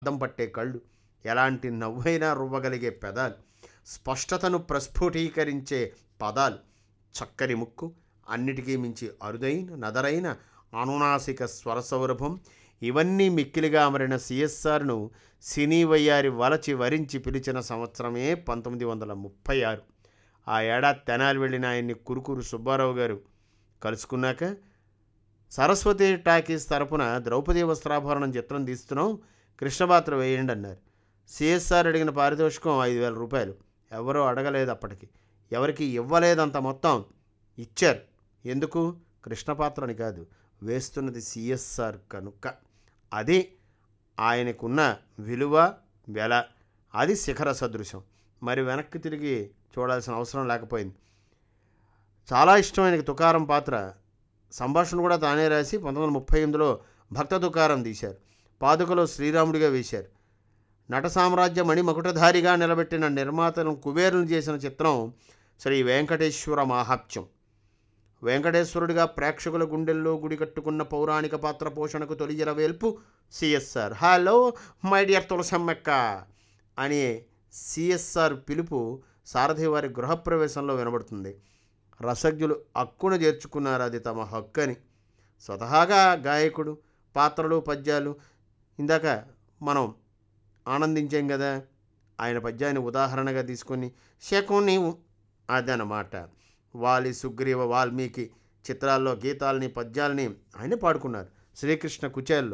అద్దం పట్టే కళ్ళు ఎలాంటి నవ్వైనా రువ్వగలిగే పెదాలు స్పష్టతను ప్రస్ఫుటీకరించే పదాలు చక్కని ముక్కు అన్నిటికీ మించి అరుదైన నదరైన అనునాసిక స్వరసౌరభం ఇవన్నీ మిక్కిలిగా అమరిన సిఎస్ఆర్ను సినీ వయ్యారి వలచి వరించి పిలిచిన సంవత్సరమే పంతొమ్మిది వందల ముప్పై ఆరు ఆ ఏడాది తెనాలి వెళ్ళిన ఆయన్ని కురుకురు సుబ్బారావు గారు కలుసుకున్నాక సరస్వతి టాకీస్ తరపున ద్రౌపది వస్త్రాభరణం చిత్రం తీస్తున్నాం కృష్ణపాత్ర వేయండి అన్నారు సిఎస్ఆర్ అడిగిన పారితోషికం ఐదు వేల రూపాయలు ఎవరో అడగలేదు అప్పటికి ఎవరికి ఇవ్వలేదంత మొత్తం ఇచ్చారు ఎందుకు కృష్ణపాత్రని కాదు వేస్తున్నది సిఎస్ఆర్ కనుక అది ఆయనకున్న విలువ వెల అది శిఖర సదృశం మరి వెనక్కి తిరిగి చూడాల్సిన అవసరం లేకపోయింది చాలా ఇష్టమైన తుకారం పాత్ర సంభాషణ కూడా తానే రాసి పంతొమ్మిది వందల ముప్పై ఎనిమిదిలో భక్త తుకారం తీశారు పాదుకలో శ్రీరాముడిగా వేశారు నట సామ్రాజ్య మణిమకుటధారిగా నిలబెట్టిన నిర్మాతను కుబేరును చేసిన చిత్రం శ్రీ వెంకటేశ్వర మాహాత్మ్యం వెంకటేశ్వరుడిగా ప్రేక్షకుల గుండెల్లో గుడి కట్టుకున్న పౌరాణిక పాత్ర పోషణకు తొలి వేల్పు సిఎస్ఆర్ హలో మై డియర్ తులసమ్మక్క అనే సిఎస్ఆర్ పిలుపు సారథి వారి గృహప్రవేశంలో వినబడుతుంది రసజ్ఞులు హక్కున చేర్చుకున్నారు అది తమ హక్కని స్వతహాగా గాయకుడు పాత్రలు పద్యాలు ఇందాక మనం ఆనందించాం కదా ఆయన పద్యాన్ని ఉదాహరణగా తీసుకొని శకం నీవు అదనమాట వాలి సుగ్రీవ వాల్మీకి చిత్రాల్లో గీతాలని పద్యాలని ఆయన పాడుకున్నారు శ్రీకృష్ణ కుచేల్లో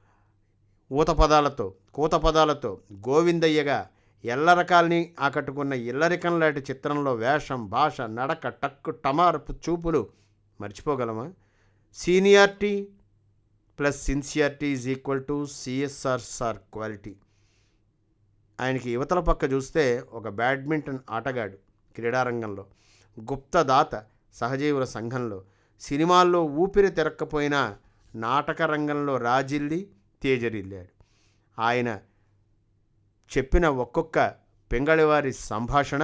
ఊత పదాలతో కూత పదాలతో గోవిందయ్యగా ఎల్ల రకాలని ఆకట్టుకున్న ఇల్లరికం లాంటి చిత్రంలో వేషం భాష నడక టక్కు టమారపు చూపులు మర్చిపోగలమా seniority plus sincerity is equal to C S R sir quality ఆయనకి యువతల పక్క చూస్తే ఒక బ్యాడ్మింటన్ ఆటగాడు క్రీడారంగంలో గుప్తదాత సహజీవుల సంఘంలో సినిమాల్లో ఊపిరి తిరక్కపోయినా నాటక రంగంలో రాజిల్లి తేజరిల్లాడు ఆయన చెప్పిన ఒక్కొక్క పెంగళివారి సంభాషణ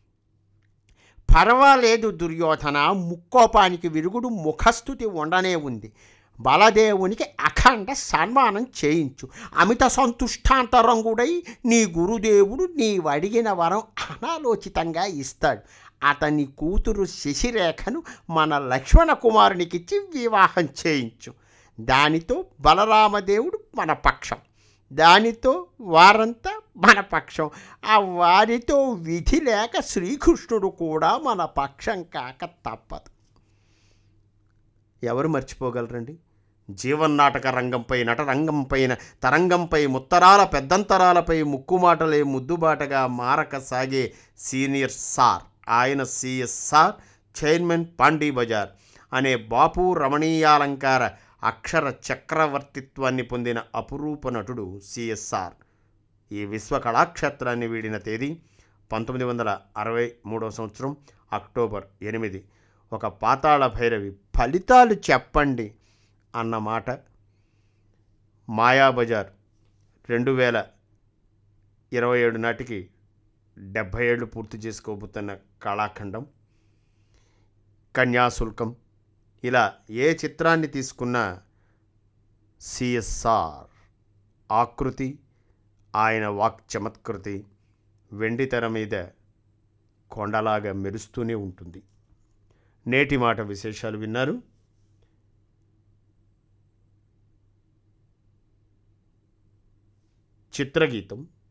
పర్వాలేదు దుర్యోధన ముక్కోపానికి విరుగుడు ముఖస్థుతి ఉండనే ఉంది బలదేవునికి అఖండ సన్మానం చేయించు అమిత సంతుష్టాంతరంగుడై నీ గురుదేవుడు నీవు అడిగిన వరం అనాలోచితంగా ఇస్తాడు అతని కూతురు శశిరేఖను మన లక్ష్మణ కుమారునికిచ్చి వివాహం చేయించు దానితో బలరామదేవుడు మన పక్షం దానితో వారంతా మన పక్షం ఆ వారితో విధి లేక శ్రీకృష్ణుడు కూడా మన పక్షం కాక తప్పదు ఎవరు మర్చిపోగలరండి జీవన్నాటక రంగంపై నటరంగంపైన తరంగంపై ముత్తరాల పెద్దంతరాలపై ముక్కుమాటలే ముద్దుబాటగా మారక సాగే సీనియర్ సార్ ఆయన సిఎస్ఆర్ చైర్మన్ పాండీ బజార్ అనే బాపు రమణీయాలంకార అక్షర చక్రవర్తిత్వాన్ని పొందిన అపురూప నటుడు సిఎస్ఆర్ ఈ విశ్వ కళాక్షేత్రాన్ని వీడిన తేదీ పంతొమ్మిది వందల అరవై మూడవ సంవత్సరం అక్టోబర్ ఎనిమిది ఒక పాతాళ భైరవి ఫలితాలు చెప్పండి అన్న మాట మాయాబజార్ రెండు వేల ఇరవై ఏడు నాటికి డెబ్భై ఏళ్ళు పూర్తి చేసుకోబోతున్న కళాఖండం కన్యాశుల్కం ఇలా ఏ చిత్రాన్ని తీసుకున్నా సిఎస్ఆర్ ఆకృతి ఆయన వాక్ చమత్కృతి వెండి తెర మీద కొండలాగా మెరుస్తూనే ఉంటుంది నేటి మాట విశేషాలు విన్నారు చిత్రగీతం